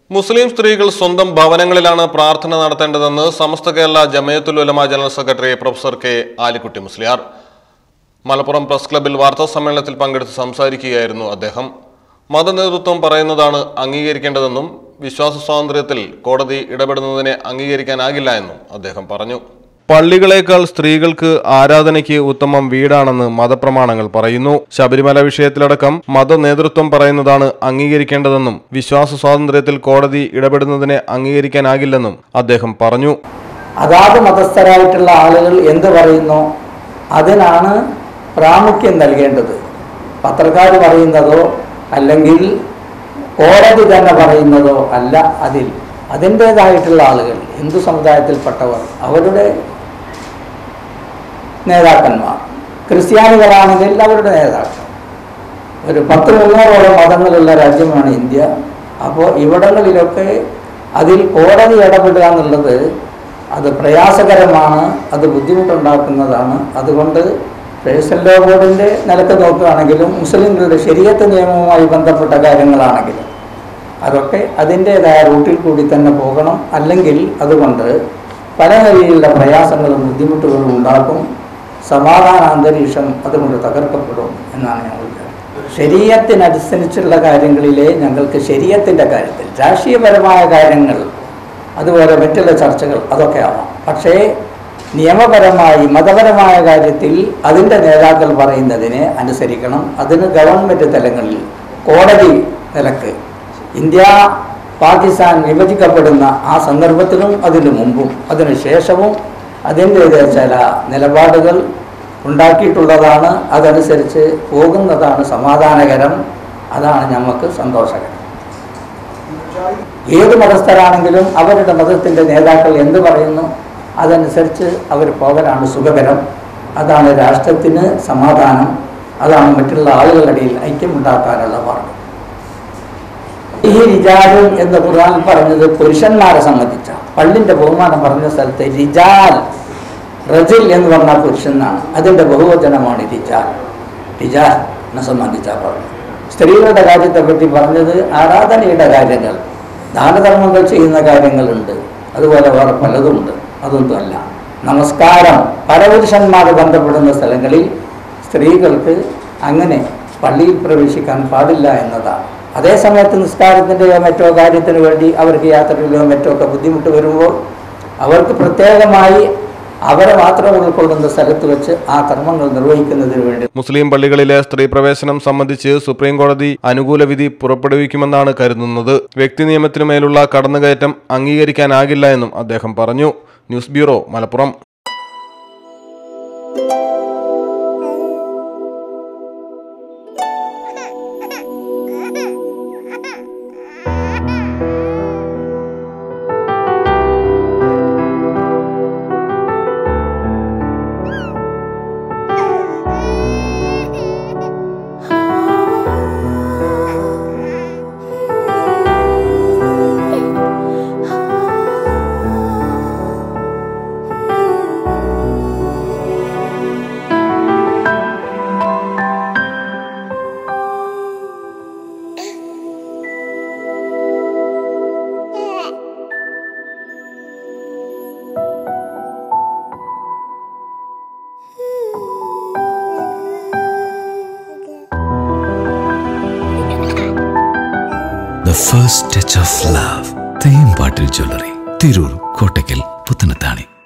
മുസ്ലിം സ്ത്രീകൾ സ്വന്തം ഭവനങ്ങളിലാണ് പ്രാർത്ഥന നടത്തേണ്ടതെന്ന് Samastha Kerala Jamiyyathul Ulama general secretary professor K Alikutty Musliyar Malappuram press ക്ലബിൽ വാർത്താ സമ്മേളനത്തിൽ പങ്കെടുത്ത് സംസാരിക്കുകയായിരുന്നു അദ്ദേഹം മതനേതൃത്വം പറയുന്നതാണ് അംഗീകരിക്കേണ്ടതെന്നും വിശ്വാസ സ്വാതന്ത്ര്യത്തിൽ കോടതി ഇടപെടുന്നതിനെ അംഗീകരിക്കാനാകില്ല എന്നും അദ്ദേഹം പറഞ്ഞു പള്ളികളേക്കാൾ സ്ത്രീകൾക്ക് ആരാധനയ്ക്ക് ഉത്തമം വീടാണെന്ന് മതപ്രമാണങ്ങൾ പറയുന്നു ശബരിമല വിഷയത്തിലടക്കം മത നേതൃത്വം പറയുന്നതാണ് അംഗീകരിക്കേണ്ടതെന്നും വിശ്വാസ സ്വാതന്ത്ര്യത്തിൽ കോടതി ഇടപെടുന്നതിനെ അംഗീകരിക്കാനാകില്ലെന്നും അദ്ദേഹം പറഞ്ഞു അതാത് മതസ്ഥരായിട്ടുള്ള ആളുകൾ എന്ത് പറയുന്നു അതിനാണ് പ്രാമുഖ്യം നൽകേണ്ടത് പത്രക്കാർ പറയുന്നതോ അല്ലെങ്കിൽ കോടതി തന്നെ പറയുന്നതോ അല്ല അതിൽ അതിൻ്റേതായിട്ടുള്ള ആളുകൾ ഹിന്ദു സമുദായത്തിൽപ്പെട്ടവർ അവരുടെ നേതാക്കന്മാർ ക്രിസ്ത്യാനികളാണെങ്കിൽ അവരുടെ നേതാക്കൾ ഒരു പത്ത് മുന്നൂറോളം മതങ്ങളുള്ള രാജ്യമാണ് ഇന്ത്യ അപ്പോൾ ഇവിടങ്ങളിലൊക്കെ അതിൽ കോടതി ഇടപെടുക എന്നുള്ളത് അത് പ്രയാസകരമാണ് അത് ബുദ്ധിമുട്ടുണ്ടാക്കുന്നതാണ് അതുകൊണ്ട് പേഴ്സണൽ ലോ ബോർഡിൻ്റെ നിലക്ക് നോക്കുകയാണെങ്കിലും മുസ്ലിങ്ങളുടെ ശരീരത്ത് നിയമവുമായി ബന്ധപ്പെട്ട കാര്യങ്ങളാണെങ്കിലും അതൊക്കെ അതിൻ്റേതായ റൂട്ടിൽ കൂടി തന്നെ പോകണം അല്ലെങ്കിൽ അതുകൊണ്ട് പല നിലയിലുള്ള പ്രയാസങ്ങളും ബുദ്ധിമുട്ടുകളും ഉണ്ടാക്കും സമാധാന അന്തരീക്ഷം അതുകൊണ്ട് തകർക്കപ്പെടും എന്നാണ് ഞാൻ വിചാരിക്കുന്നത് ശരീരത്തിനനുസരിച്ചുള്ള കാര്യങ്ങളിലെ ഞങ്ങൾക്ക് ശരീരത്തിൻ്റെ കാര്യത്തിൽ രാഷ്ട്രീയപരമായ കാര്യങ്ങൾ അതുപോലെ മറ്റുള്ള ചർച്ചകൾ അതൊക്കെ ആവാം പക്ഷേ നിയമപരമായി മതപരമായ കാര്യത്തിൽ അതിൻ്റെ നേതാക്കൾ പറയുന്നതിനെ അനുസരിക്കണം അതിന് ഗവൺമെൻറ് തലങ്ങളിൽ കോടതി നിലക്ക് ഇന്ത്യ പാകിസ്ഥാൻ വിഭജിക്കപ്പെടുന്ന ആ സന്ദർഭത്തിലും അതിനു മുമ്പും അതിനു ശേഷവും അതിൻ്റേതായ ചില നിലപാടുകൾ ഉണ്ടാക്കിയിട്ടുള്ളതാണ് അതനുസരിച്ച് പോകുന്നതാണ് സമാധാനകരം അതാണ് നമുക്ക് സന്തോഷകരം ഏത് മതസ്ഥരാണെങ്കിലും അവരുടെ മതത്തിൻ്റെ നേതാക്കൾ എന്ത് പറയുന്നു അതനുസരിച്ച് അവർ പോകലാണ് സുഖകരം അതാണ് രാഷ്ട്രത്തിന് സമാധാനം അതാണ് മറ്റുള്ള ആളുകളുടെ ഇടയിൽ ഐക്യമുണ്ടാക്കാനുള്ള മാർഗം ഈ റിജാൽ എന്ന് ഖുർആൻ പറഞ്ഞത് പുരുഷന്മാരെ സംബന്ധിച്ച പള്ളിന്റെ ബഹുമാനം പറഞ്ഞ സ്ഥലത്ത് റിജാൽ റജിൽ എന്ന് പറഞ്ഞാൽ പുരുഷനാണ് അതിന്റെ ബഹുവചനമാണ് റിജാൽ റിജാലിനെ സംബന്ധിച്ചാ പറഞ്ഞു സ്ത്രീകളുടെ കാര്യത്തെ പറ്റി പറഞ്ഞത് ആരാധനയുടെ കാര്യങ്ങൾ ദാനധർമ്മങ്ങൾ ചെയ്യുന്ന കാര്യങ്ങളുണ്ട് അതുപോലെ വേറെ പലതുമുണ്ട് അതൊന്നുമല്ല നമസ്കാരം പരപുരുഷന്മാർ ബന്ധപ്പെടുന്ന സ്ഥലങ്ങളിൽ സ്ത്രീകൾക്ക് അങ്ങനെ പള്ളിയിൽ പ്രവേശിക്കാൻ പാടില്ല എന്നതാണ് അതേ സമയത്ത് നിസ്കാരത്തിൻ്റെയോ മറ്റോ കാര്യത്തിന് വേണ്ടി അവർക്ക് യാത്രയിലോ മറ്റോ ഒക്കെ ബുദ്ധിമുട്ട് വരുമ്പോൾ അവർക്ക് പ്രത്യേകമായി അവരെ മാത്രം ഉൾക്കൊള്ളുന്ന സ്ഥലത്ത് വെച്ച് ആ കർമ്മങ്ങൾ നിർവഹിക്കുന്നതിന് വേണ്ടി മുസ്ലിം പള്ളികളിലെ സ്ത്രീ പ്രവേശനം സംബന്ധിച്ച് സുപ്രീം കോടതി അനുകൂല വിധി പുറപ്പെടുവിക്കുമെന്നാണ് കരുതുന്നത് വ്യക്തി നിയമത്തിനു മേലുള്ള കടന്നുകയറ്റം അംഗീകരിക്കാനാകില്ല എന്നും അദ്ദേഹം പറഞ്ഞു news bureau Malappuram The first touch of love. തേമ്പാട്ടിൽ ജ്വല്ലറി തിരൂർ കോട്ടയ്ക്കൽ പുത്തനത്താണി